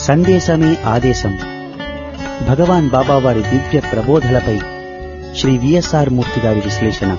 సందేశమే ఆదేశం భగవాన్ బాబావారి దివ్య ప్రబోధలపై శ్రీ విఎస్ఆర్ మూర్తి గారి విశ్లేషణ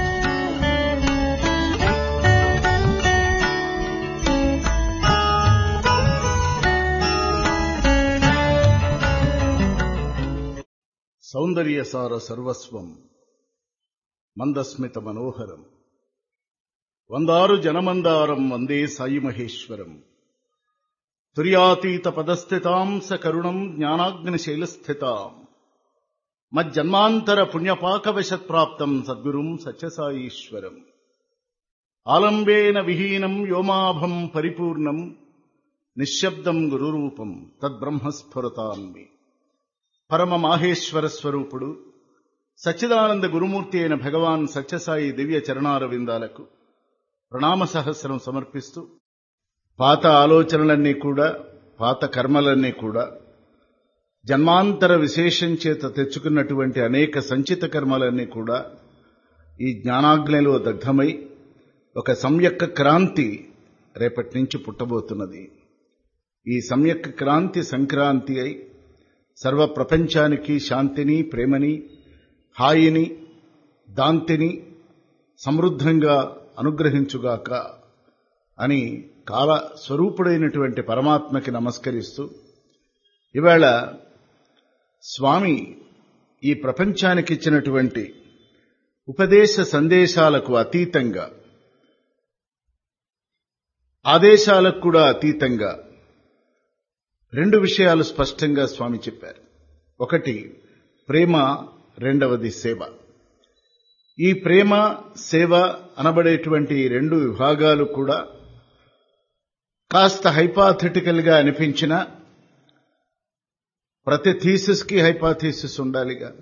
సౌందర్యసార సర్వస్వం మందస్మిత మనోహరం వందారు జనమందారం వందే సాయి మహేశ్వరం తుర్యాతీత పదస్థితాం సకరుణం జ్ఞానాగ్నిశైలస్థితాం మజ్జన్మాంతర పుణ్యపాకవశత్ప్రాప్తం సద్గురుం సత్యసాయీశ్వరం ఆలంబేన విహీనం వ్యోమాభం పరిపూర్ణం నిశ్శబ్దం గురురూపం తద్బ్రహ్మస్ఫురతాన్మి పరమ మాహేశ్వర స్వరూపుడు సచ్చిదానంద గురుమూర్తి అయిన భగవాన్ సత్యసాయి దివ్య చరణార విందాలకు ప్రణామ సహస్రం సమర్పిస్తూ పాత ఆలోచనలన్నీ కూడా పాత కర్మలన్నీ కూడా జన్మాంతర విశేషం చేత తెచ్చుకున్నటువంటి అనేక సంచిత కర్మలన్నీ కూడా ఈ జ్ఞానాగ్నిలో దగ్ధమై ఒక సంయక్క క్రాంతి రేపటి నుంచి పుట్టబోతున్నది ఈ సంయక్క క్రాంతి సంక్రాంతి అయి సర్వ ప్రపంచానికి శాంతిని ప్రేమని హాయిని దాంతిని సమృద్ధంగా అనుగ్రహించుగాక అని కాల స్వరూపుడైనటువంటి పరమాత్మకి నమస్కరిస్తూ ఇవాళ స్వామి ఈ ప్రపంచానికి ఇచ్చినటువంటి ఉపదేశ సందేశాలకు అతీతంగా ఆదేశాలకు కూడా అతీతంగా రెండు విషయాలు స్పష్టంగా స్వామి చెప్పారు ఒకటి ప్రేమ రెండవది సేవ ఈ ప్రేమ సేవ అనబడేటువంటి రెండు విభాగాలు కూడా కాస్త హైపాథెటికల్ గా అనిపించిన ప్రతి థీసిస్ కి హైపాథీసిస్ ఉండాలిగా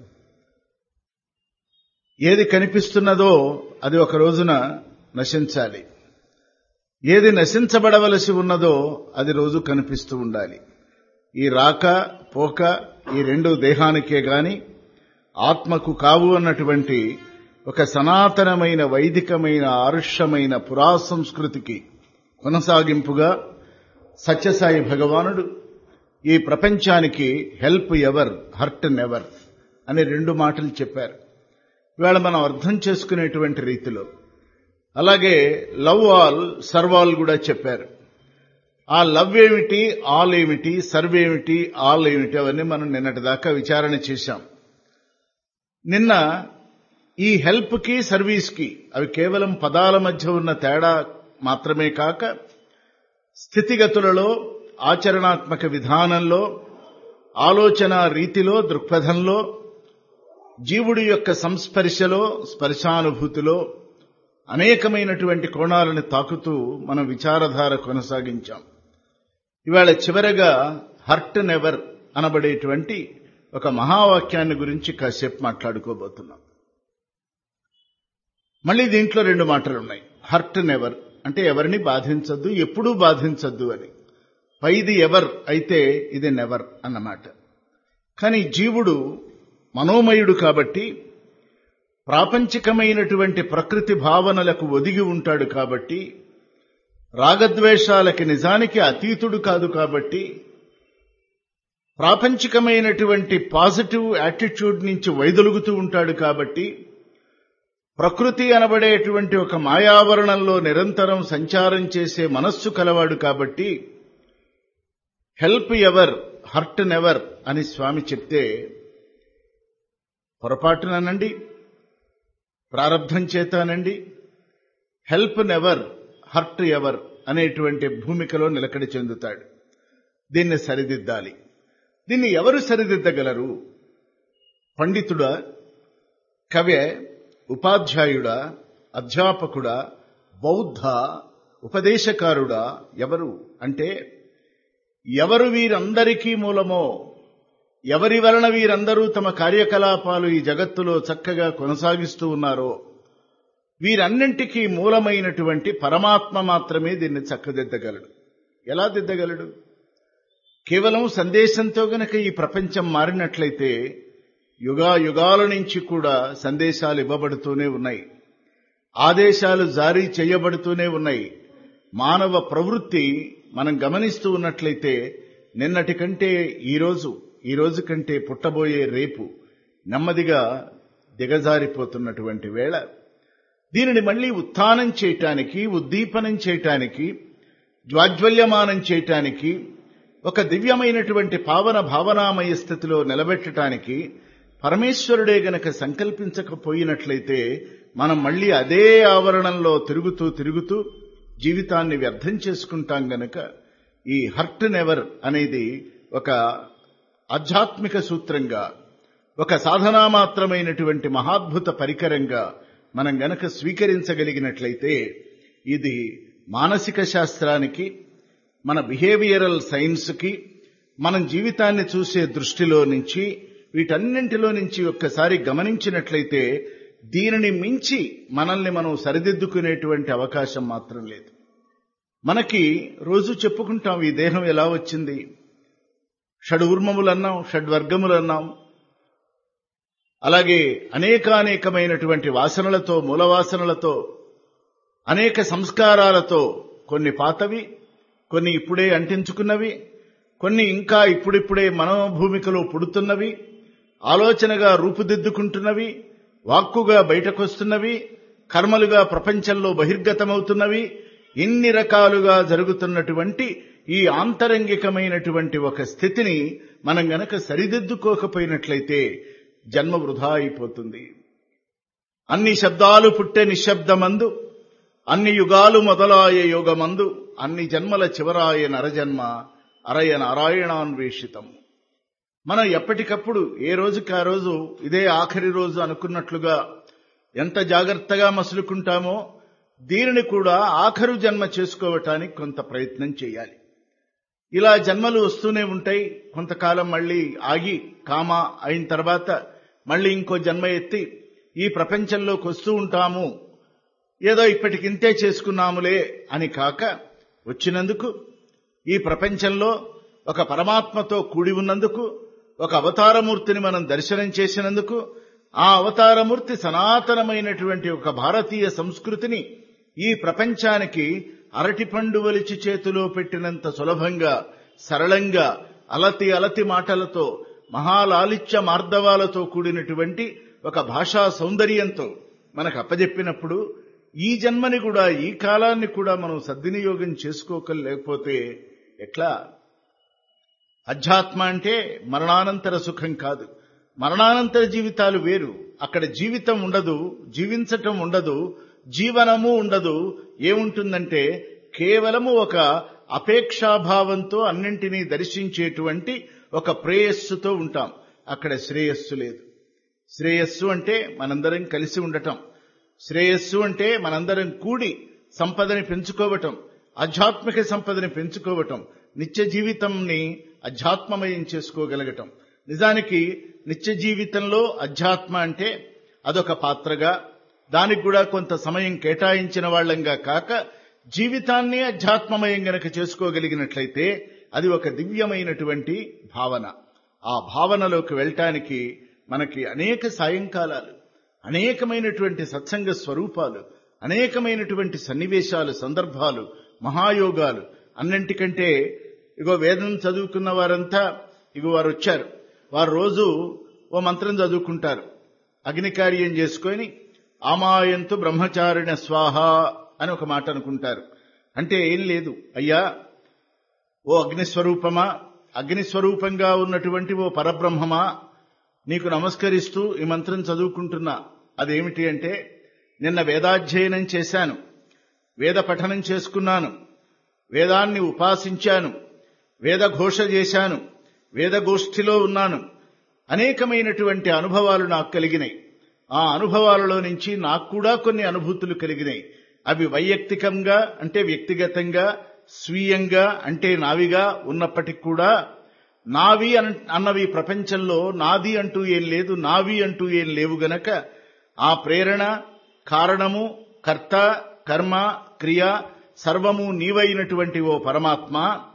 ఏది కనిపిస్తున్నదో అది ఒక రోజున నశించాలి ఏది నశించబడవలసి ఉన్నదో అది రోజు కనిపిస్తూ ఉండాలి ఈ రాక పోక ఈ రెండు దేహానికే గాని ఆత్మకు కావు అన్నటువంటి ఒక సనాతనమైన వైదికమైన ఆరుష్యమైన పురా సంస్కృతికి కొనసాగింపుగా సత్యసాయి భగవానుడు ఈ ప్రపంచానికి హెల్ప్ ఎవర్ హర్ట్ నెవర్ అనే రెండు మాటలు చెప్పారు ఇవాళ మనం అర్థం చేసుకునేటువంటి రీతిలో అలాగే లవ్ ఆల్ సర్వాల్ కూడా చెప్పారు ఆ లవ్ ఏమిటి ఆల్ ఏమిటి సర్వ్ ఏమిటి ఆల్ ఏమిటి అవన్నీ మనం నిన్నటి దాకా విచారణ చేశాం నిన్న ఈ హెల్ప్ కి సర్వీస్ కి అవి కేవలం పదాల మధ్య ఉన్న తేడా మాత్రమే కాక స్థితిగతులలో ఆచరణాత్మక విధానంలో ఆలోచన రీతిలో దృక్పథంలో జీవుడి యొక్క సంస్పర్శలో స్పర్శానుభూతిలో అనేకమైనటువంటి కోణాలను తాకుతూ మనం విచారధార కొనసాగించాం ఇవాళ చివరగా హర్ట్ నెవర్ అనబడేటువంటి ఒక మహావాక్యాన్ని గురించి కాసేపు మాట్లాడుకోబోతున్నాం మళ్ళీ దీంట్లో రెండు మాటలు ఉన్నాయి హర్ట్ నెవర్ అంటే ఎవరిని బాధించద్దు ఎప్పుడూ బాధించద్దు అని పైది ఎవర్ అయితే ఇది నెవర్ అన్నమాట కానీ జీవుడు మనోమయుడు కాబట్టి ప్రాపంచికమైనటువంటి ప్రకృతి భావనలకు ఒదిగి ఉంటాడు కాబట్టి రాగద్వేషాలకి నిజానికి అతీతుడు కాదు కాబట్టి ప్రాపంచికమైనటువంటి పాజిటివ్ యాటిట్యూడ్ నుంచి వైదొలుగుతూ ఉంటాడు కాబట్టి ప్రకృతి అనబడేటువంటి ఒక మాయావరణంలో నిరంతరం సంచారం చేసే మనస్సు కలవాడు కాబట్టి హెల్ప్ ఎవర్ హర్ట్ నెవర్ అని స్వామి చెప్తే పొరపాటుననండి ప్రారంధం చేతానండి హెల్ప్ నెవర్ హర్ట్ ఎవర్ అనేటువంటి భూమికలో నిలకడ చెందుతాడు దీన్ని సరిదిద్దాలి దీన్ని ఎవరు సరిదిద్దగలరు పండితుడా కవే ఉపాధ్యాయుడా అధ్యాపకుడా బౌద్ధ ఉపదేశకారుడా ఎవరు అంటే ఎవరు వీరందరికీ మూలమో ఎవరి వలన వీరందరూ తమ కార్యకలాపాలు ఈ జగత్తులో చక్కగా కొనసాగిస్తూ ఉన్నారో వీరన్నింటికీ మూలమైనటువంటి పరమాత్మ మాత్రమే దీన్ని చక్కదిద్దగలడు ఎలా దిద్దగలడు కేవలం సందేశంతో గనక ఈ ప్రపంచం మారినట్లయితే యుగా యుగాల నుంచి కూడా సందేశాలు ఇవ్వబడుతూనే ఉన్నాయి ఆదేశాలు జారీ చేయబడుతూనే ఉన్నాయి మానవ ప్రవృత్తి మనం గమనిస్తూ ఉన్నట్లయితే నిన్నటి కంటే ఈరోజు ఈ రోజు కంటే పుట్టబోయే రేపు నెమ్మదిగా దిగజారిపోతున్నటువంటి వేళ దీనిని మళ్లీ ఉత్థానం చేయటానికి ఉద్దీపనం చేయటానికి జ్వాజ్వల్యమానం చేయటానికి ఒక దివ్యమైనటువంటి పావన భావనామయ స్థితిలో నిలబెట్టడానికి పరమేశ్వరుడే గనక సంకల్పించకపోయినట్లయితే మనం మళ్లీ అదే ఆవరణంలో తిరుగుతూ తిరుగుతూ జీవితాన్ని వ్యర్థం చేసుకుంటాం గనక ఈ హర్ట్ నెవర్ అనేది ఒక ఆధ్యాత్మిక సూత్రంగా ఒక సాధనామాత్రమైనటువంటి మహాద్భుత పరికరంగా మనం గనక స్వీకరించగలిగినట్లయితే ఇది మానసిక శాస్త్రానికి మన బిహేవియరల్ సైన్స్కి మనం జీవితాన్ని చూసే దృష్టిలో నుంచి వీటన్నింటిలో నుంచి ఒక్కసారి గమనించినట్లయితే దీనిని మించి మనల్ని మనం సరిదిద్దుకునేటువంటి అవకాశం మాత్రం లేదు మనకి రోజు చెప్పుకుంటాం ఈ దేహం ఎలా వచ్చింది షడ్వర్మములు అన్నాం షడ్వర్గములు అన్నాం అలాగే అనేకానేకమైనటువంటి వాసనలతో మూలవాసనలతో అనేక సంస్కారాలతో కొన్ని పాతవి కొన్ని ఇప్పుడే అంటించుకున్నవి కొన్ని ఇంకా ఇప్పుడిప్పుడే మనోభూమికలో పుడుతున్నవి ఆలోచనగా రూపుదిద్దుకుంటున్నవి వాక్కుగా బయటకొస్తున్నవి కర్మలుగా ప్రపంచంలో బహిర్గతమవుతున్నవి ఇన్ని రకాలుగా జరుగుతున్నటువంటి ఈ ఆంతరంగికమైనటువంటి ఒక స్థితిని మనం గనక సరిదిద్దుకోకపోయినట్లయితే జన్మ వృధా అయిపోతుంది అన్ని శబ్దాలు పుట్టే నిశ్శబ్దమందు అన్ని యుగాలు మొదలాయ యోగమందు అన్ని జన్మల చివరాయ నరజన్మ అరయ నారాయణాన్వేషితం మనం ఎప్పటికప్పుడు ఏ రోజుకి ఆ రోజు ఇదే ఆఖరి రోజు అనుకున్నట్లుగా ఎంత జాగ్రత్తగా మసులుకుంటామో దీనిని కూడా ఆఖరు జన్మ చేసుకోవటానికి కొంత ప్రయత్నం చేయాలి ఇలా జన్మలు వస్తూనే ఉంటాయి కొంతకాలం మళ్ళీ ఆగి కామ అయిన తర్వాత మళ్ళీ ఇంకో జన్మ ఎత్తి ఈ ప్రపంచంలోకి వస్తూ ఉంటాము ఏదో ఇప్పటికింతే చేసుకున్నాములే అని కాక వచ్చినందుకు ఈ ప్రపంచంలో ఒక పరమాత్మతో కూడి ఉన్నందుకు ఒక అవతారమూర్తిని మనం దర్శనం చేసినందుకు ఆ అవతారమూర్తి సనాతనమైనటువంటి ఒక భారతీయ సంస్కృతిని ఈ ప్రపంచానికి అరటిపండు వలిచి చేతిలో పెట్టినంత సులభంగా సరళంగా అలతి అలతి మాటలతో మహాలాలిత్య మార్దవాలతో కూడినటువంటి ఒక భాషా సౌందర్యంతో మనకు అప్పజెప్పినప్పుడు ఈ జన్మని కూడా ఈ కాలాన్ని కూడా మనం సద్వినియోగం చేసుకోకలేకపోతే ఎట్లా అధ్యాత్మ అంటే మరణానంతర సుఖం కాదు మరణానంతర జీవితాలు వేరు అక్కడ జీవితం ఉండదు జీవించటం ఉండదు జీవనము ఉండదు ఏముంటుందంటే కేవలము ఒక అపేక్షాభావంతో అన్నింటినీ దర్శించేటువంటి ఒక ప్రేయస్సుతో ఉంటాం అక్కడ శ్రేయస్సు లేదు శ్రేయస్సు అంటే మనందరం కలిసి ఉండటం శ్రేయస్సు అంటే మనందరం కూడి సంపదని పెంచుకోవటం ఆధ్యాత్మిక సంపదని పెంచుకోవటం నిత్య జీవితంని అధ్యాత్మమయం చేసుకోగలగటం నిజానికి నిత్య జీవితంలో అధ్యాత్మ అంటే అదొక పాత్రగా దానికి కూడా కొంత సమయం కేటాయించిన వాళ్లంగా కాక జీవితాన్ని అధ్యాత్మమయం గనక చేసుకోగలిగినట్లయితే అది ఒక దివ్యమైనటువంటి భావన ఆ భావనలోకి వెళ్ళటానికి మనకి అనేక సాయంకాలాలు అనేకమైనటువంటి సత్సంగ స్వరూపాలు అనేకమైనటువంటి సన్నివేశాలు సందర్భాలు మహాయోగాలు అన్నింటికంటే ఇగో వేదం చదువుకున్న వారంతా ఇగో వారు వచ్చారు వారు రోజు ఓ మంత్రం చదువుకుంటారు అగ్నికార్యం చేసుకొని ఆమాయంతు బ్రహ్మచారిణ స్వాహ అని ఒక మాట అనుకుంటారు అంటే ఏం లేదు అయ్యా ఓ అగ్నిస్వరూపమా అగ్నిస్వరూపంగా ఉన్నటువంటి ఓ పరబ్రహ్మమా నీకు నమస్కరిస్తూ ఈ మంత్రం చదువుకుంటున్నా అదేమిటి అంటే నిన్న వేదాధ్యయనం చేశాను వేద పఠనం చేసుకున్నాను వేదాన్ని ఉపాసించాను వేదఘోష చేశాను వేదగోష్ఠిలో ఉన్నాను అనేకమైనటువంటి అనుభవాలు నాకు కలిగినాయి ఆ అనుభవాలలో నుంచి నాకు కూడా కొన్ని అనుభూతులు కలిగినాయి అవి వైయక్తికంగా అంటే వ్యక్తిగతంగా స్వీయంగా అంటే నావిగా ఉన్నప్పటికి కూడా నావి అన్నవి ప్రపంచంలో నాది అంటూ ఏం లేదు నావి అంటూ ఏం లేవు గనక ఆ ప్రేరణ కారణము కర్త కర్మ క్రియ సర్వము నీవైనటువంటి ఓ పరమాత్మ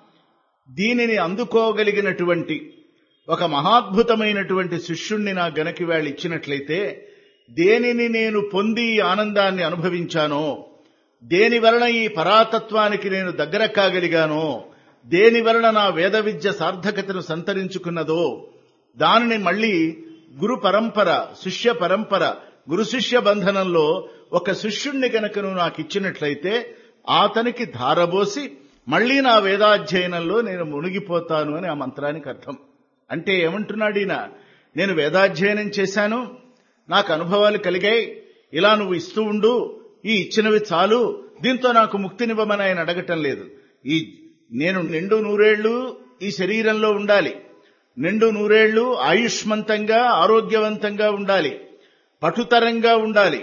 దీనిని అందుకోగలిగినటువంటి ఒక మహాద్భుతమైనటువంటి శిష్యుణ్ణి నా గనకి వాళ్ళు ఇచ్చినట్లయితే దేనిని నేను పొంది ఆనందాన్ని అనుభవించానో దేని వలన ఈ పరాతత్వానికి నేను దగ్గర కాగలిగానో దేని వలన నా వేద విద్య సార్థకతను సంతరించుకున్నదో దానిని మళ్ళీ గురు పరంపర శిష్య పరంపర గురు శిష్య బంధనంలో ఒక శిష్యుణ్ణి గనక నువ్వు నాకు ఇచ్చినట్లయితే అతనికి ధారబోసి మళ్ళీ నా వేదాధ్యయనంలో నేను మునిగిపోతాను అని ఆ మంత్రానికి అర్థం అంటే ఏమంటున్నాడు ఈయన నేను వేదాధ్యయనం చేశాను నాకు అనుభవాలు కలిగాయి ఇలా నువ్వు ఇస్తూ ఉండు ఈ ఇచ్చినవి చాలు దీంతో నాకు ముక్తినివ్వమని ఆయన అడగటం లేదు ఈ నేను నిండు నూరేళ్లు ఈ శరీరంలో ఉండాలి నిండు నూరేళ్లు ఆయుష్మంతంగా ఆరోగ్యవంతంగా ఉండాలి పటుతరంగా ఉండాలి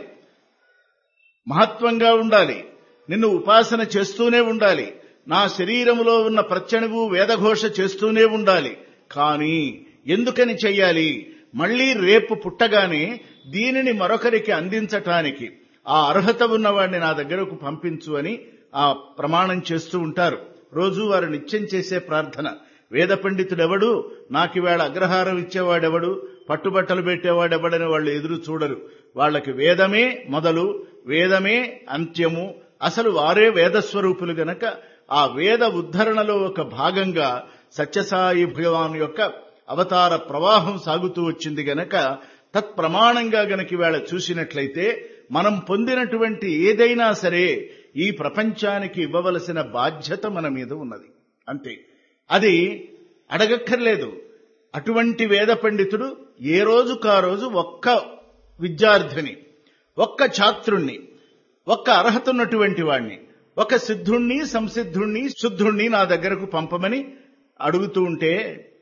మహత్వంగా ఉండాలి నిన్ను ఉపాసన చేస్తూనే ఉండాలి నా శరీరములో ఉన్న ప్రత్యణువు వేదఘోష చేస్తూనే ఉండాలి కానీ ఎందుకని చెయ్యాలి మళ్ళీ రేపు పుట్టగానే దీనిని మరొకరికి అందించటానికి ఆ అర్హత ఉన్నవాడిని నా దగ్గరకు పంపించు అని ఆ ప్రమాణం చేస్తూ ఉంటారు రోజు వారు నిత్యం చేసే ప్రార్థన వేద పండితుడెవడు నాకివేళ అగ్రహారం ఇచ్చేవాడెవడు పట్టుబట్టలు పెట్టేవాడెవడని వాళ్ళు ఎదురు చూడరు వాళ్ళకి వేదమే మొదలు వేదమే అంత్యము అసలు వారే వేదస్వరూపులు గనక ఆ వేద ఉద్ధరణలో ఒక భాగంగా సత్యసాయి భగవాన్ యొక్క అవతార ప్రవాహం సాగుతూ వచ్చింది గనక తత్ప్రమాణంగా గనక వేళ చూసినట్లయితే మనం పొందినటువంటి ఏదైనా సరే ఈ ప్రపంచానికి ఇవ్వవలసిన బాధ్యత మన మీద ఉన్నది అంతే అది అడగక్కర్లేదు అటువంటి వేద పండితుడు ఏ రోజుకా రోజు ఒక్క విద్యార్థిని ఒక్క ఛాత్రుణ్ణి ఒక్క అర్హత ఉన్నటువంటి వాణ్ణి ఒక సిద్ధుణ్ణి సంసిద్ధుణ్ణి శుద్ధుణ్ణి నా దగ్గరకు పంపమని అడుగుతూ ఉంటే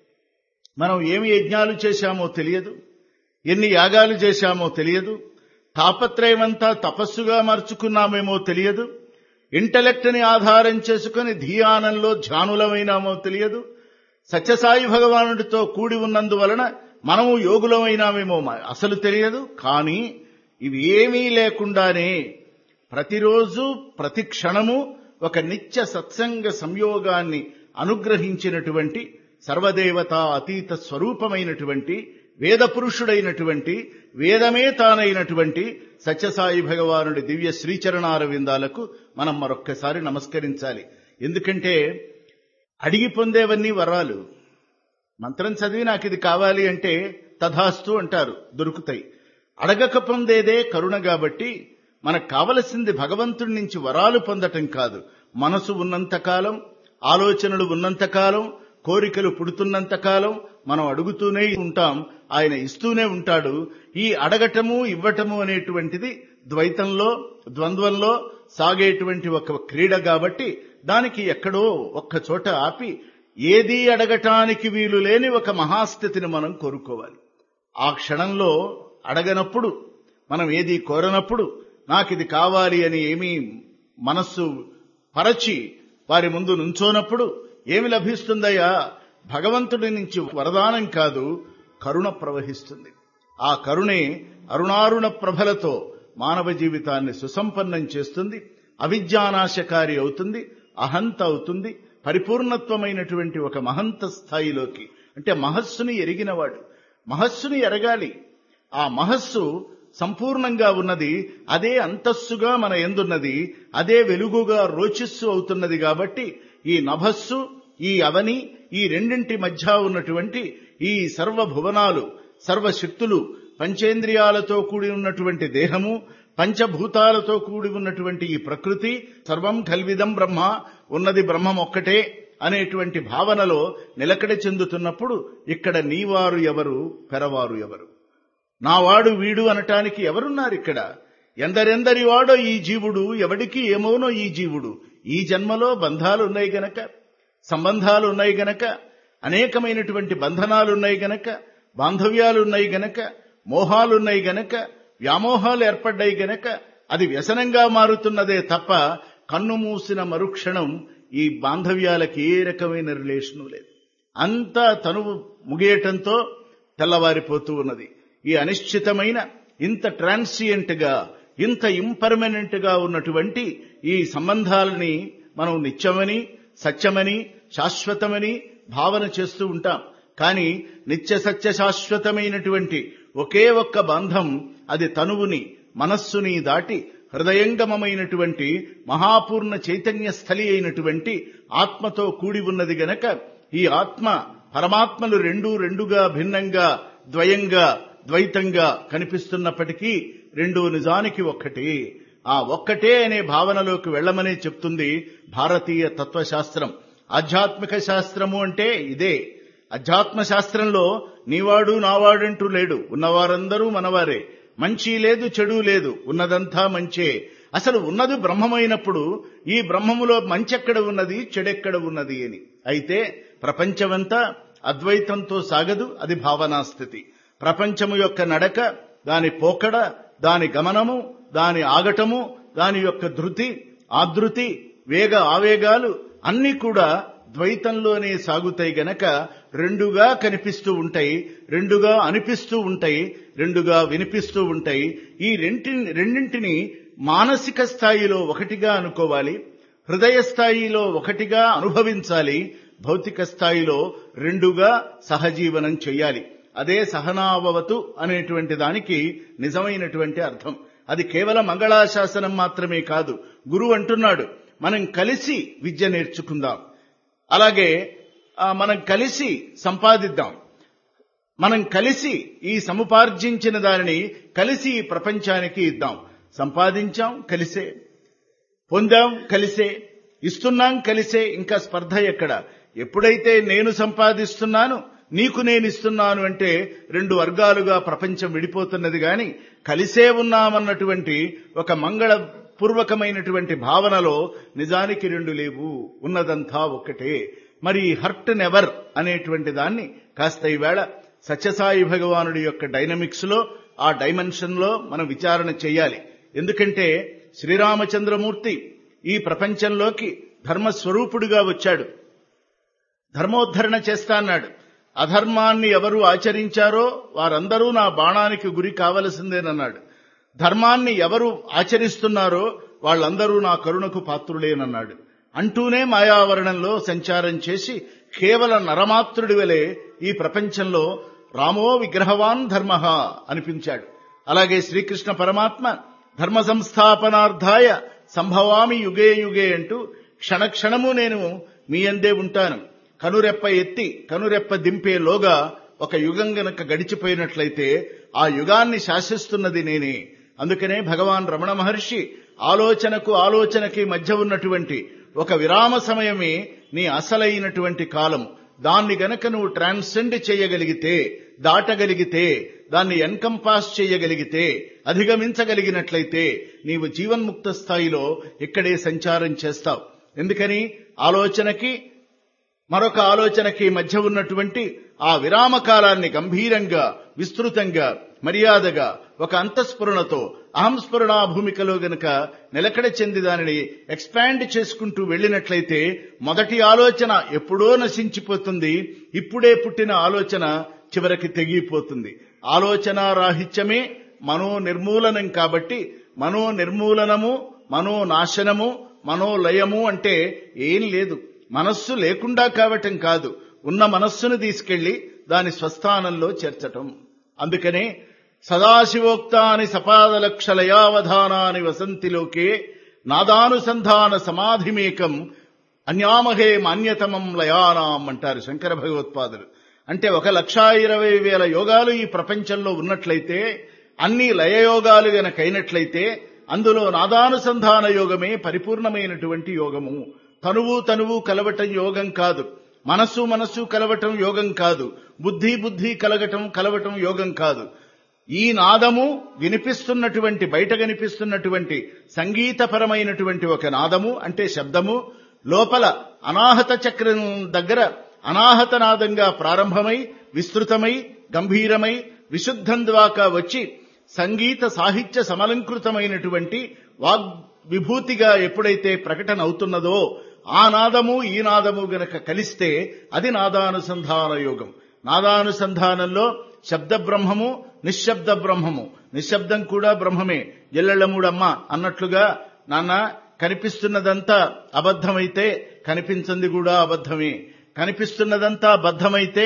మనం ఏమి యజ్ఞాలు చేశామో తెలియదు ఎన్ని యాగాలు చేశామో తెలియదు తాపత్రయమంతా తపస్సుగా మార్చుకున్నామేమో తెలియదు ఇంటలెక్ట్ని ఆధారం చేసుకుని ధీయానంలో ధ్యానులమైనామో తెలియదు సత్యసాయి భగవానుడితో కూడి ఉన్నందువలన మనము యోగులమైనామేమో అసలు తెలియదు కానీ ఇవి ఏమీ లేకుండానే ప్రతిరోజు ప్రతి క్షణము ఒక నిత్య సత్సంగ సంయోగాన్ని అనుగ్రహించినటువంటి సర్వదేవతా అతీత స్వరూపమైనటువంటి వేద పురుషుడైనటువంటి వేదమే తానైనటువంటి సత్యసాయి భగవానుడి దివ్య శ్రీచరణార విందాలకు మనం మరొక్కసారి నమస్కరించాలి ఎందుకంటే అడిగి పొందేవన్నీ వరాలు మంత్రం చదివి నాకు ఇది కావాలి అంటే తథాస్తు అంటారు దొరుకుతాయి అడగక పొందేదే కరుణ కాబట్టి మనకు కావలసింది భగవంతుడి నుంచి వరాలు పొందటం కాదు మనసు ఉన్నంతకాలం ఆలోచనలు ఉన్నంతకాలం కోరికలు పుడుతున్నంతకాలం మనం అడుగుతూనే ఉంటాం ఆయన ఇస్తూనే ఉంటాడు ఈ అడగటము ఇవ్వటము అనేటువంటిది ద్వైతంలో ద్వంద్వంలో సాగేటువంటి ఒక క్రీడ కాబట్టి దానికి ఎక్కడో ఒక్క చోట ఆపి ఏదీ అడగటానికి వీలు లేని ఒక మహాస్థితిని మనం కోరుకోవాలి ఆ క్షణంలో అడగనప్పుడు మనం ఏది కోరనప్పుడు నాకు ఇది కావాలి అని ఏమీ మనస్సు పరచి వారి ముందు నుంచోనప్పుడు ఏమి లభిస్తుందయ్యా భగవంతుడి నుంచి వరదానం కాదు కరుణ ప్రవహిస్తుంది ఆ కరుణే అరుణారుణ ప్రభలతో మానవ జీవితాన్ని సుసంపన్నం చేస్తుంది అవిద్యానాశకారి అవుతుంది అహంత అవుతుంది పరిపూర్ణత్వమైనటువంటి ఒక మహంత స్థాయిలోకి అంటే మహస్సుని ఎరిగినవాడు మహస్సుని ఎరగాలి ఆ మహస్సు సంపూర్ణంగా ఉన్నది అదే అంతస్సుగా మన ఎందున్నది అదే వెలుగుగా రోచిస్సు అవుతున్నది కాబట్టి ఈ నభస్సు ఈ అవని ఈ రెండింటి మధ్య ఉన్నటువంటి ఈ సర్వభువనాలు సర్వశక్తులు పంచేంద్రియాలతో కూడి ఉన్నటువంటి దేహము పంచభూతాలతో కూడి ఉన్నటువంటి ఈ ప్రకృతి సర్వం కల్విదం బ్రహ్మ ఉన్నది బ్రహ్మం ఒక్కటే అనేటువంటి భావనలో నిలకడ చెందుతున్నప్పుడు ఇక్కడ నీవారు ఎవరు పెరవారు ఎవరు నావాడు వీడు అనటానికి ఎవరున్నారు ఇక్కడ ఎందరెందరి వాడో ఈ జీవుడు ఎవడికి ఏమోనో ఈ జీవుడు ఈ జన్మలో బంధాలు ఉన్నాయి గనక సంబంధాలు ఉన్నాయి గనక అనేకమైనటువంటి బంధనాలు ఉన్నాయి గనక బాంధవ్యాలు ఉన్నాయి గనక మోహాలున్నాయి గనక వ్యామోహాలు ఏర్పడ్డాయి గనక అది వ్యసనంగా మారుతున్నదే తప్ప కన్ను మూసిన మరుక్షణం ఈ బాంధవ్యాలకి ఏ రకమైన రిలేషను లేదు అంతా తనువు ముగియటంతో తెల్లవారిపోతూ ఉన్నది ఈ అనిశ్చితమైన ఇంత ట్రాన్సియంట్ గా ఇంత ఇంపర్మనెంట్ గా ఉన్నటువంటి ఈ సంబంధాలని మనం నిత్యమని సత్యమని శాశ్వతమని భావన చేస్తూ ఉంటాం కానీ నిత్య సత్య శాశ్వతమైనటువంటి ఒకే ఒక్క బంధం అది తనువుని మనస్సుని దాటి హృదయంగమమైనటువంటి మహాపూర్ణ చైతన్య స్థలి అయినటువంటి ఆత్మతో కూడి ఉన్నది గనక ఈ ఆత్మ పరమాత్మలు రెండు రెండుగా భిన్నంగా ద్వయంగా ద్వైతంగా కనిపిస్తున్నప్పటికీ రెండు నిజానికి ఒక్కటే ఆ ఒక్కటే అనే భావనలోకి వెళ్ళమనే చెప్తుంది భారతీయ తత్వశాస్త్రం ఆధ్యాత్మిక శాస్త్రము అంటే ఇదే అధ్యాత్మ శాస్త్రంలో నీవాడు నావాడంటూ లేడు ఉన్నవారందరూ మనవారే మంచి లేదు చెడు లేదు ఉన్నదంతా మంచే అసలు ఉన్నది బ్రహ్మమైనప్పుడు ఈ బ్రహ్మములో మంచెక్కడ ఉన్నది చెడెక్కడ ఉన్నది అని అయితే ప్రపంచమంతా అద్వైతంతో సాగదు అది భావనా స్థితి ప్రపంచము యొక్క నడక దాని పోకడ దాని గమనము దాని ఆగటము దాని యొక్క ధృతి ఆదృతి వేగ ఆవేగాలు అన్నీ కూడా ద్వైతంలోనే సాగుతాయి గనక రెండుగా కనిపిస్తూ ఉంటాయి రెండుగా అనిపిస్తూ ఉంటాయి రెండుగా వినిపిస్తూ ఉంటాయి ఈ రెంటి రెండింటిని మానసిక స్థాయిలో ఒకటిగా అనుకోవాలి హృదయ స్థాయిలో ఒకటిగా అనుభవించాలి భౌతిక స్థాయిలో రెండుగా సహజీవనం చేయాలి అదే సహనావవతు అనేటువంటి దానికి నిజమైనటువంటి అర్థం అది కేవలం మంగళాశాసనం మాత్రమే కాదు గురువు అంటున్నాడు మనం కలిసి విద్య నేర్చుకుందాం అలాగే ఆ, మనం కలిసి సంపాదిద్దాం మనం కలిసి ఈ సముపార్జించిన దానిని కలిసి ఈ ప్రపంచానికి ఇద్దాం సంపాదించాం కలిసే పొందాం కలిసే ఇస్తున్నాం కలిసే ఇంకా స్పర్ధ ఎక్కడ ఎప్పుడైతే నేను సంపాదిస్తున్నాను నీకు నేను ఇస్తున్నాను అంటే రెండు వర్గాలుగా ప్రపంచం విడిపోతున్నది గాని కలిసే ఉన్నామన్నటువంటి ఒక మంగళ పూర్వకమైనటువంటి భావనలో నిజానికి రెండు లేవు ఉన్నదంతా ఒక్కటే మరి హర్ట్ నెవర్ అనేటువంటి దాన్ని కాస్త ఈవేళ సత్యసాయి భగవానుడి యొక్క డైనమిక్స్ లో ఆ డైమెన్షన్ లో మనం విచారణ చేయాలి ఎందుకంటే శ్రీరామచంద్రమూర్తి ఈ ప్రపంచంలోకి ధర్మస్వరూపుడుగా వచ్చాడు ధర్మోద్ధరణ చేస్తా అన్నాడు అధర్మాన్ని ఎవరు ఆచరించారో వారందరూ నా బాణానికి గురి కావలసిందేనన్నాడు ధర్మాన్ని ఎవరు ఆచరిస్తున్నారో వాళ్ళందరూ నా కరుణకు పాత్రులేనన్నాడు అంటూనే మాయావరణంలో సంచారం చేసి కేవల నరమాత్రుడి వలె ఈ ప్రపంచంలో రామో విగ్రహవాన్ ధర్మ అనిపించాడు అలాగే శ్రీకృష్ణ పరమాత్మ ధర్మ సంస్థాపనార్థాయ సంభవామి యుగే యుగే అంటూ క్షణక్షణము నేను మీ అందే ఉంటాను కనురెప్ప ఎత్తి కనురెప్ప దింపేలోగా ఒక యుగం గనక గడిచిపోయినట్లయితే ఆ యుగాన్ని శాసిస్తున్నది నేనే అందుకనే భగవాన్ రమణ మహర్షి ఆలోచనకు ఆలోచనకి మధ్య ఉన్నటువంటి ఒక విరామ సమయమే నీ అసలైనటువంటి కాలం దాన్ని గనక నువ్వు ట్రాన్సెండ్ చేయగలిగితే దాటగలిగితే దాన్ని ఎన్కంపాస్ చేయగలిగితే అధిగమించగలిగినట్లయితే నీవు జీవన్ముక్త స్థాయిలో ఇక్కడే సంచారం చేస్తావు ఎందుకని ఆలోచనకి మరొక ఆలోచనకి మధ్య ఉన్నటువంటి ఆ విరామ కాలాన్ని గంభీరంగా విస్తృతంగా మర్యాదగా ఒక అంతఃస్ఫురణతో అహంస్ఫురణ భూమికలో గనక నిలకడ చెంది దానిని ఎక్స్పాండ్ చేసుకుంటూ వెళ్ళినట్లయితే మొదటి ఆలోచన ఎప్పుడో నశించిపోతుంది ఇప్పుడే పుట్టిన ఆలోచన చివరికి తెగిపోతుంది ఆలోచన రాహిత్యమే మనో నిర్మూలనం కాబట్టి మనో నిర్మూలనము మనో నాశనము మనోలయము అంటే ఏం లేదు మనస్సు లేకుండా కావటం కాదు ఉన్న మనస్సును తీసుకెళ్లి దాని స్వస్థానంలో చేర్చటం అందుకనే సదాశివోక్తాని సపాదలక్షలయావధానాని వసంతిలోకే నాదానుసంధాన సమాధిమేకం అన్యామహే మాన్యతమం లయానాం అంటారు శంకర భగవత్పాదులు అంటే ఒక లక్షా ఇరవై వేల యోగాలు ఈ ప్రపంచంలో ఉన్నట్లయితే అన్ని లయయోగాలు గనకైనట్లయితే అందులో నాదానుసంధాన యోగమే పరిపూర్ణమైనటువంటి యోగము తనువు తనువు కలవటం యోగం కాదు మనస్సు మనస్సు కలవటం యోగం కాదు బుద్ధి బుద్ధి కలగటం కలవటం యోగం కాదు ఈ నాదము వినిపిస్తున్నటువంటి బయట కనిపిస్తున్నటువంటి సంగీతపరమైనటువంటి ఒక నాదము అంటే శబ్దము లోపల అనాహత చక్రం దగ్గర అనాహత నాదంగా ప్రారంభమై విస్తృతమై గంభీరమై విశుద్ధం ద్వాకా వచ్చి సంగీత సాహిత్య సమలంకృతమైనటువంటి వాగ్ విభూతిగా ఎప్పుడైతే ప్రకటన అవుతున్నదో ఆ నాదము ఈ నాదము గనక కలిస్తే అది నాదానుసంధాన యోగం నాదానుసంధానంలో శబ్ద బ్రహ్మము నిశ్శబ్ద బ్రహ్మము నిశ్శబ్దం కూడా బ్రహ్మమే ఎల్లెళ్ళమూడమ్మ అన్నట్లుగా నాన్న కనిపిస్తున్నదంతా అబద్ధమైతే కనిపించింది కూడా అబద్ధమే కనిపిస్తున్నదంతా బద్ధమైతే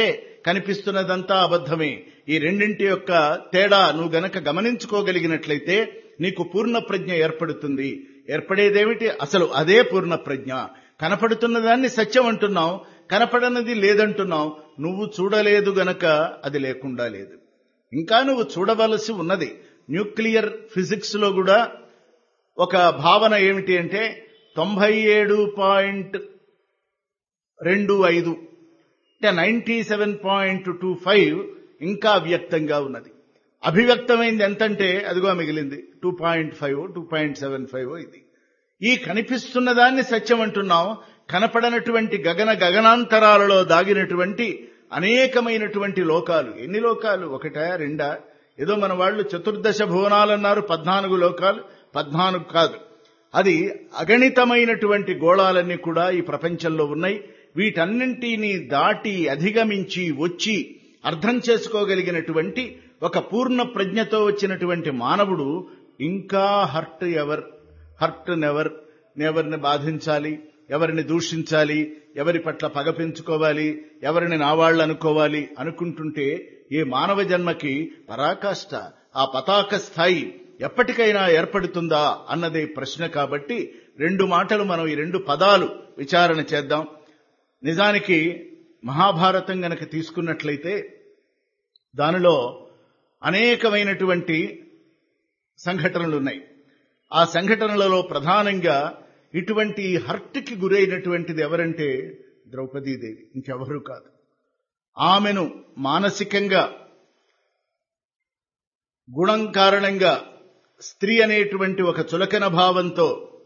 కనిపిస్తున్నదంతా అబద్ధమే ఈ రెండింటి యొక్క తేడా నువ్వు గనక గమనించుకోగలిగినట్లయితే నీకు పూర్ణ ప్రజ్ఞ ఏర్పడుతుంది ఏర్పడేదేమిటి అసలు అదే పూర్ణ ప్రజ్ఞ కనపడుతున్న దాన్ని సత్యం అంటున్నావు కనపడనది లేదంటున్నావు నువ్వు చూడలేదు గనక అది లేకుండా లేదు ఇంకా నువ్వు చూడవలసి ఉన్నది న్యూక్లియర్ ఫిజిక్స్ లో కూడా ఒక భావన ఏమిటి అంటే తొంభై ఏడు పాయింట్ రెండు ఐదు అంటే ninety seven point two five ఇంకా అవ్యక్తంగా ఉన్నది అభివ్యక్తమైంది ఎంతంటే అదిగో మిగిలింది two point five two point seven five ఇది ఈ కనిపిస్తున్న దాన్ని సత్యం అంటున్నాం కనపడనటువంటి గగన గగనాంతరాలలో దాగినటువంటి అనేకమైనటువంటి లోకాలు ఎన్ని లోకాలు ఒకటా రెండా ఏదో మన వాళ్ళు చతుర్దశ భువనాలు అన్నారు పద్నాలుగు లోకాలు పద్నాలుగు కాదు అది అగణితమైనటువంటి గోళాలన్నీ కూడా ఈ ప్రపంచంలో ఉన్నాయి వీటన్నింటినీ దాటి అధిగమించి వచ్చి అర్థం చేసుకోగలిగినటువంటి ఒక పూర్ణ ప్రజ్ఞతో వచ్చినటువంటి మానవుడు ఇంకా హర్ట్ ఎవర్ హర్ట్ నెవర్ ఎవరిని బాధించాలి ఎవరిని దూషించాలి ఎవరి పట్ల పగ పెంచుకోవాలి ఎవరిని నావాళ్ళు అనుకోవాలి అనుకుంటుంటే ఏ మానవ జన్మకి పరాకాష్ట ఆ పతాక స్థాయి ఎప్పటికైనా ఏర్పడుతుందా అన్నదే ప్రశ్న కాబట్టి రెండు మాటలు మనం ఈ రెండు పదాలు విచారణ చేద్దాం నిజానికి మహాభారతం గనక తీసుకున్నట్లయితే దానిలో అనేకమైనటువంటి సంఘటనలు ఉన్నాయి ఆ సంఘటనలలో ప్రధానంగా ఇటువంటి హర్ట్కి గురైనటువంటిది ఎవరంటే ద్రౌపదీదేవి ఇంకెవరూ కాదు ఆమెను మానసికంగా గుణం కారణంగా స్త్రీ అనేటువంటి ఒక చులకన భావంతో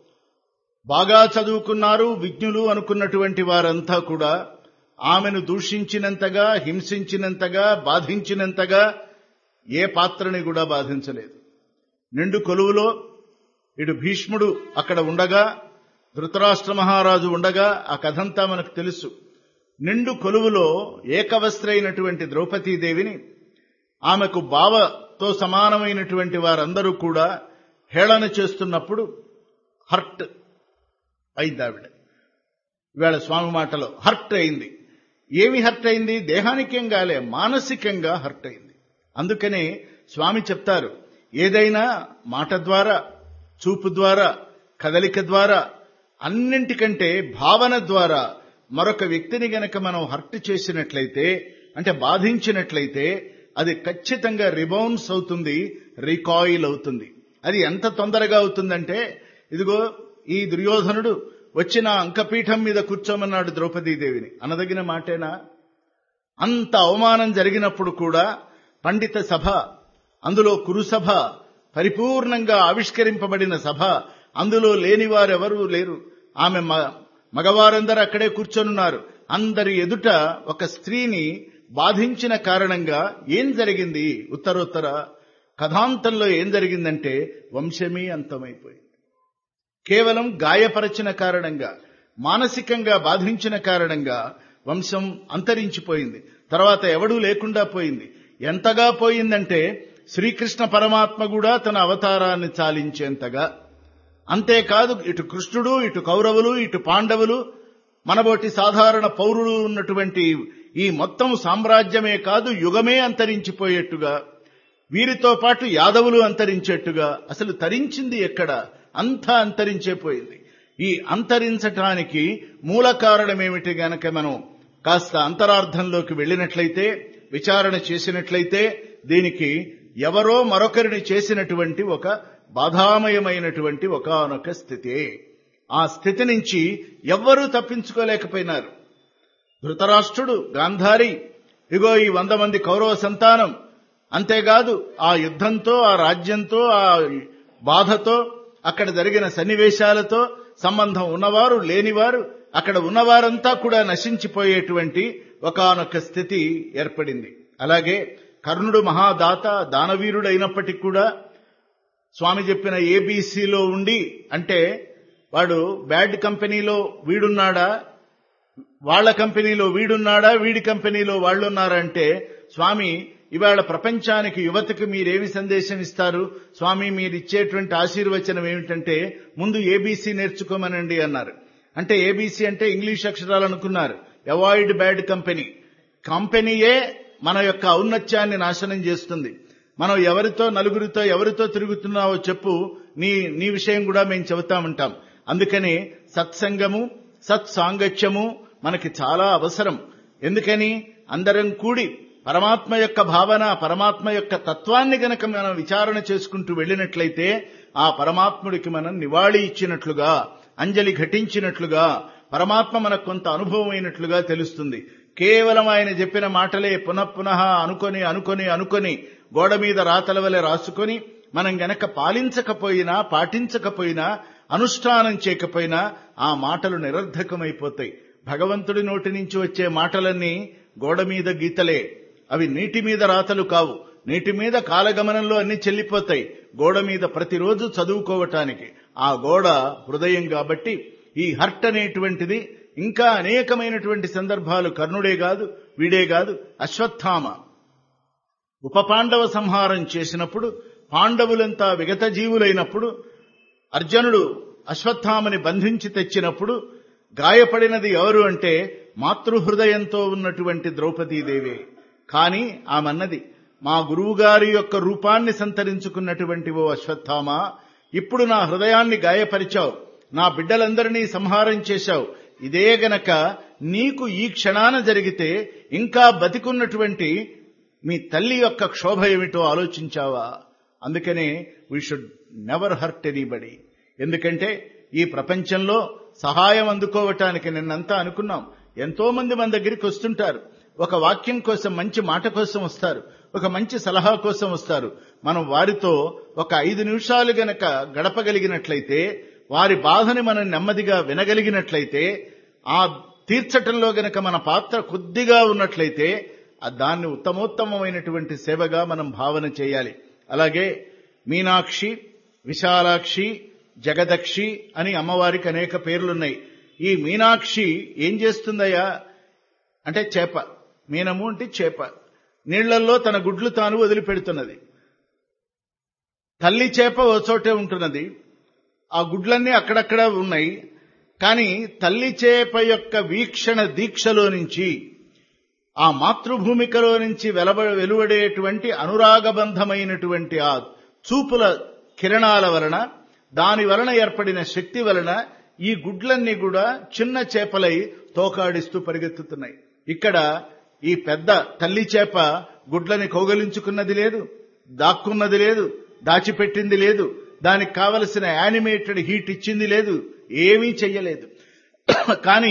బాగా చదువుకున్నారు విజ్ఞులు అనుకున్నటువంటి వారంతా కూడా ఆమెను దూషించినంతగా హింసించినంతగా బాధించినంతగా ఏ పాత్రని కూడా బాధించలేదు నిండు కొలువులో ఇటు భీష్ముడు అక్కడ ఉండగా ధృతరాష్ట్ర మహారాజు ఉండగా ఆ కథంతా మనకు తెలుసు నిండు కొలువులో ఏకవస్త్రైనటువంటి ద్రౌపదీదేవిని ఆమెకు బావతో సమానమైనటువంటి వారందరూ కూడా హేళన చేస్తున్నప్పుడు హర్ట్ అయింది ఆవిడ ఇవాళ స్వామి మాటలో హర్ట్ అయింది ఏమి హర్ట్ అయింది దేహానికేం కాలే మానసికంగా హర్ట్ అయింది అందుకనే స్వామి చెప్తారు ఏదైనా మాట ద్వారా చూపు ద్వారా కదలిక ద్వారా అన్నింటికంటే భావన ద్వారా మరొక వ్యక్తిని గనక మనం హర్ట్ చేసినట్లయితే అంటే బాధించినట్లయితే అది ఖచ్చితంగా రిబౌన్స్ అవుతుంది రికాయిల్ అవుతుంది అది ఎంత తొందరగా అవుతుందంటే ఇదిగో ఈ దుర్యోధనుడు వచ్చిన అంకపీఠం మీద కూర్చోమన్నాడు ద్రౌపదీదేవిని అనదగిన మాటేనా అంత అవమానం జరిగినప్పుడు కూడా పండిత సభ అందులో కురుసభ పరిపూర్ణంగా ఆవిష్కరింపబడిన సభ అందులో లేని వారెవరూ లేరు ఆమె మగవారందరూ అక్కడే కూర్చొనున్నారు అందరి ఎదుట ఒక స్త్రీని బాధించిన కారణంగా ఏం జరిగింది ఉత్తరోత్తర కథాంతంలో ఏం జరిగిందంటే వంశమీ అంతమైపోయింది కేవలం గాయపరచిన కారణంగా మానసికంగా బాధించిన కారణంగా వంశం అంతరించిపోయింది తర్వాత ఎవడూ లేకుండా పోయింది ఎంతగా పోయిందంటే శ్రీకృష్ణ పరమాత్మ కూడా తన అవతారాన్ని చాలించేంతగా అంతేకాదు ఇటు కృష్ణుడు ఇటు కౌరవులు ఇటు పాండవులు మనబోటి సాధారణ పౌరులు ఉన్నటువంటి ఈ మొత్తం సామ్రాజ్యమే కాదు యుగమే అంతరించిపోయేట్టుగా వీరితో పాటు యాదవులు అంతరించేట్టుగా అసలు తరించింది ఎక్కడ అంతా అంతరించేపోయింది ఈ అంతరించటానికి మూల కారణమేమిటి గనక మనం కాస్త అంతరార్థంలోకి వెళ్ళినట్లయితే విచారణ చేసినట్లయితే దీనికి ఎవరో మరొకరిని చేసినటువంటి ఒక బాధామయమైనటువంటి ఒకనొక స్థితి ఆ స్థితి నుంచి ఎవ్వరూ తప్పించుకోలేకపోయినారు ధృతరాష్ట్రుడు గాంధారి ఇగో ఈ వంద మంది కౌరవ సంతానం అంతేకాదు ఆ యుద్ధంతో ఆ రాజ్యంతో ఆ బాధతో అక్కడ జరిగిన సన్నివేశాలతో సంబంధం ఉన్నవారు లేనివారు అక్కడ ఉన్నవారంతా కూడా నశించిపోయేటువంటి ఒకనొక స్థితి ఏర్పడింది అలాగే కర్ణుడు మహాదాత దానవీరుడు అయినప్పటికీ కూడా స్వామి చెప్పిన ఏబీసీలో ఉండి అంటే వాడు బ్యాడ్ కంపెనీలో వీడున్నాడా వాళ్ళ కంపెనీలో వీడున్నాడా వీడి కంపెనీలో వాళ్ళున్నారా అంటే స్వామి ఇవాళ ప్రపంచానికి యువతకు మీరేమి సందేశం ఇస్తారు స్వామి మీరు ఇచ్చేటువంటి ఆశీర్వచనం ఏమిటంటే ముందు ఏబీసీ నేర్చుకోమనండి అన్నారు అంటే ఏబీసీ అంటే ఇంగ్లీష్ అక్షరాలు అనుకున్నారు అవాయిడ్ బ్యాడ్ కంపెనీ కంపెనీయే మన యొక్క ఔన్నత్యాన్ని నాశనం చేస్తుంది మనం ఎవరితో నలుగురితో ఎవరితో తిరుగుతున్నావో చెప్పు నీ నీ విషయం కూడా మేము చెబుతామంటాం అందుకని సత్సంగము సత్సాంగత్యము మనకి చాలా అవసరం ఎందుకని అందరం కూడి పరమాత్మ యొక్క భావన పరమాత్మ యొక్క తత్వాన్ని గనక మనం విచారణ చేసుకుంటూ వెళ్ళినట్లయితే ఆ పరమాత్ముడికి మనం నివాళి ఇచ్చినట్లుగా అంజలి ఘటించినట్లుగా పరమాత్మ మనకు కొంత అనుభవం అయినట్లుగా తెలుస్తుంది కేవలం ఆయన చెప్పిన మాటలే పునఃపునః అనుకొని అనుకొని అనుకొని గోడ మీద రాతల వలె రాసుకొని మనం గనక పాలించకపోయినా పాటించకపోయినా అనుష్ఠానం చేయకపోయినా ఆ మాటలు నిరర్ధకమైపోతాయి భగవంతుడి నోటి నుంచి వచ్చే మాటలన్నీ గోడ మీద గీతలే అవి నీటి మీద రాతలు కావు నీటి మీద కాలగమనంలో అన్ని చెల్లిపోతాయి గోడ మీద ప్రతిరోజు చదువుకోవటానికి ఆ గోడ హృదయం కాబట్టి ఈ హర్ట్ అనేటువంటిది ఇంకా అనేకమైనటువంటి సందర్భాలు కర్ణుడే కాదు వీడే కాదు అశ్వత్థామ ఉప పాండవ సంహారం చేసినప్పుడు పాండవులంతా విగత జీవులైనప్పుడు అర్జునుడు అశ్వత్థామని బంధించి తెచ్చినప్పుడు గాయపడినది ఎవరు అంటే మాతృహృదయంతో ఉన్నటువంటి ద్రౌపదీదేవే కాని ఆమన్నది మా గురువుగారి యొక్క రూపాన్ని సంతరించుకున్నటువంటి ఓ అశ్వత్థామ ఇప్పుడు నా హృదయాన్ని గాయపరిచావు నా బిడ్డలందరినీ సంహారం చేశావు ఇదే గనక నీకు ఈ క్షణాన జరిగితే ఇంకా బతికున్నటువంటి మీ తల్లి యొక్క క్షోభ ఏమిటో ఆలోచించావా అందుకనే we should never hurt anybody ఎందుకంటే ఈ ప్రపంచంలో సహాయం అందుకోవటానికి నిన్నంతా అనుకున్నాం ఎంతో మంది మన దగ్గరికి వస్తుంటారు ఒక వాక్యం కోసం మంచి మాట కోసం వస్తారు ఒక మంచి సలహా కోసం వస్తారు మనం వారితో ఒక ఐదు నిమిషాలు గనక గడపగలిగినట్లయితే వారి బాధని మనం నెమ్మదిగా వినగలిగినట్లయితే ఆ తీర్చటంలో గనక మన పాత్ర కొద్దిగా ఉన్నట్లయితే దాన్ని ఉత్తమోత్తమమైనటువంటి సేవగా మనం భావన చేయాలి అలాగే మీనాక్షి విశాలాక్షి జగదక్షి అని అమ్మవారికి అనేక పేర్లున్నాయి ఈ మీనాక్షి ఏం చేస్తుందయ్యా అంటే చేప మీనము అంటే చేప నీళ్లలో తన గుడ్లు తాను వదిలిపెడుతున్నది తల్లి చేప ఓ చోటే ఉంటున్నది ఆ గుడ్లన్నీ అక్కడక్కడ ఉన్నాయి కానీ తల్లి చేప యొక్క వీక్షణ దీక్షలో నుంచి ఆ మాతృభూమికలో నుంచి వెలబ వెలువడేటువంటి అనురాగబంధమైనటువంటి ఆ చూపుల కిరణాల వలన దాని వలన ఏర్పడిన శక్తి వలన ఈ గుడ్లన్నీ కూడా చిన్న చేపలై తోకాడిస్తూ పరిగెత్తుతున్నాయి ఇక్కడ ఈ పెద్ద తల్లి చేప గుడ్లని కౌగలించుకున్నది లేదు దాక్కున్నది లేదు దాచిపెట్టింది లేదు దానికి కావలసిన యానిమేటెడ్ హీట్ ఇచ్చింది లేదు ఏమీ చెయ్యలేదు కానీ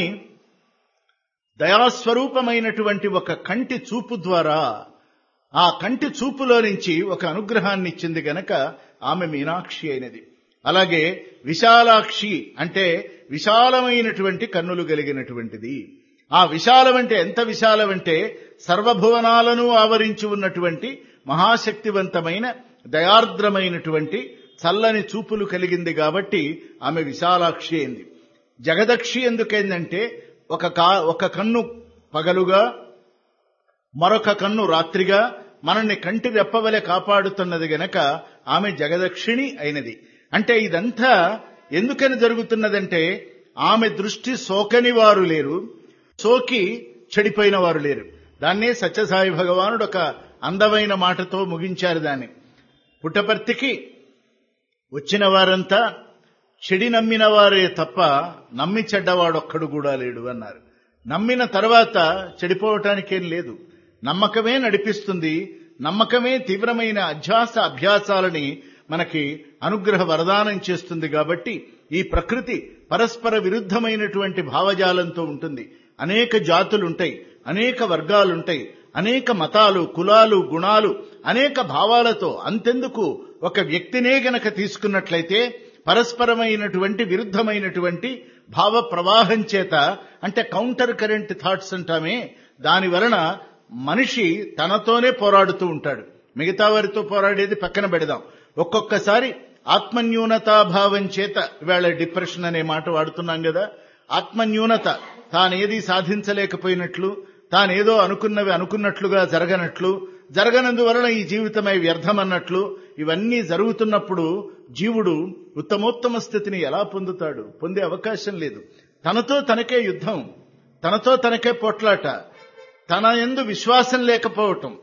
దయాస్వరూపమైనటువంటి ఒక కంటి చూపు ద్వారా ఆ కంటి చూపులో నుంచి ఒక అనుగ్రహాన్ని ఇచ్చింది గనక ఆమె మీనాక్షి అయినది అలాగే విశాలాక్షి అంటే విశాలమైనటువంటి కన్నులు కలిగినటువంటిది ఆ విశాలం అంటే ఎంత విశాలం అంటే సర్వభువనాలను ఆవరించి ఉన్నటువంటి మహాశక్తివంతమైన దయార్ద్రమైనటువంటి చల్లని చూపులు కలిగింది కాబట్టి ఆమె విశాలాక్షి అయింది జగదక్షి ఎందుకైందంటే ఒక కా ఒక కన్ను పగలుగా మరొక కన్ను రాత్రిగా మనల్ని కంటి రెప్పవలె కాపాడుతున్నది గనక ఆమె జగదక్షిణి అయినది అంటే ఇదంతా ఎందుకని జరుగుతున్నదంటే ఆమె దృష్టి సోకని వారు లేరు సోకి చెడిపోయిన వారు లేరు దాన్నే సత్యసాయి భగవానుడు ఒక అందమైన మాటతో ముగించారు దాన్ని పుట్టపర్తికి వచ్చిన వారంతా చెడి నమ్మిన వారే తప్ప నమ్మి చెడ్డవాడొక్కడు కూడా లేడు అన్నారు నమ్మిన తర్వాత చెడిపోవటానికేం లేదు నమ్మకమే నడిపిస్తుంది నమ్మకమే తీవ్రమైన అధ్యాస అభ్యాసాలని మనకి అనుగ్రహ వరదానం చేస్తుంది కాబట్టి ఈ ప్రకృతి పరస్పర విరుద్ధమైనటువంటి భావజాలంతో ఉంటుంది అనేక జాతులుంటాయి అనేక వర్గాలుంటాయి అనేక మతాలు కులాలు గుణాలు అనేక భావాలతో అంతెందుకు ఒక వ్యక్తినే గనక తీసుకున్నట్లయితే పరస్పరమైనటువంటి విరుద్ధమైనటువంటి భావ ప్రవాహం చేత అంటే కౌంటర్ కరెంట్ థాట్స్ అంటామే దాని వలన మనిషి తనతోనే పోరాడుతూ ఉంటాడు మిగతా వారితో పోరాడేది పక్కన పెడదాం ఒక్కొక్కసారి ఆత్మన్యూనతాభావం చేత ఇవాళ డిప్రెషన్ అనే మాట వాడుతున్నాం కదా ఆత్మన్యూనత తానేది సాధించలేకపోయినట్లు తానేదో అనుకున్నవి అనుకున్నట్లుగా జరగనట్లు జరగనందువలన ఈ జీవితమై వ్యర్థమన్నట్లు ఇవన్నీ జరుగుతున్నప్పుడు జీవుడు ఉత్తమోత్తమ స్థితిని ఎలా పొందుతాడు పొందే అవకాశం లేదు తనతో తనకే యుద్ధం తనతో తనకే పోట్లాట తన ఎందు విశ్వాసం లేకపోవటం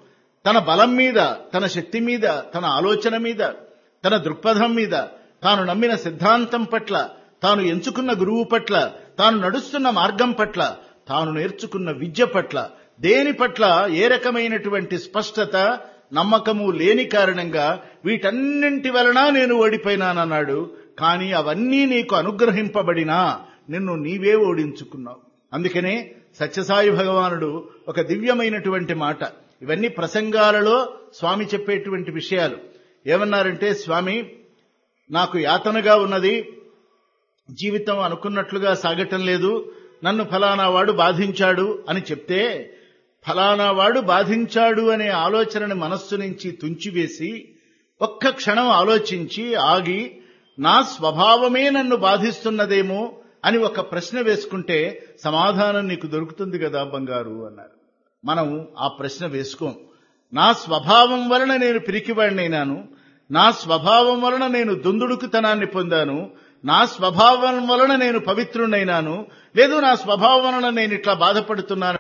తన బలం మీద తన శక్తి మీద తన ఆలోచన మీద తన దృక్పథం మీద తాను నమ్మిన సిద్ధాంతం పట్ల తాను ఎంచుకున్న గురువు పట్ల తాను నడుస్తున్న మార్గం పట్ల తాను నేర్చుకున్న విద్య పట్ల దేని పట్ల ఏ రకమైనటువంటి స్పష్టత నమ్మకము లేని కారణంగా వీటన్నింటి వలన నేను ఓడిపోయినానన్నాడు కానీ అవన్నీ నీకు అనుగ్రహింపబడినా నిన్ను నీవే ఓడించుకున్నావు అందుకనే సత్యసాయి భగవానుడు ఒక దివ్యమైనటువంటి మాట ఇవన్నీ ప్రసంగాలలో స్వామి చెప్పేటువంటి విషయాలు ఏమన్నారంటే స్వామి నాకు యాతనగా ఉన్నది జీవితం అనుకున్నట్లుగా సాగటం లేదు నన్ను ఫలానా వాడు బాధించాడు అని చెప్తే ఫలానా వాడు బాధించాడు అనే ఆలోచనని మనస్సు నుంచి తుంచివేసి ఒక్క క్షణం ఆలోచించి ఆగి నా స్వభావమే నన్ను బాధిస్తున్నదేమో అని ఒక ప్రశ్న వేసుకుంటే సమాధానం నీకు దొరుకుతుంది కదా బంగారు అన్నారు మనం ఆ ప్రశ్న వేసుకోం నా స్వభావం వలన నేను పిరికివాడినైనాను నా స్వభావం వలన నేను దుందుడుకుతనాన్ని పొందాను నా స్వభావం వలన నేను పవిత్రుడైనాను లేదు నా స్వభావం వలన నేను ఇట్లా బాధపడుతున్నాను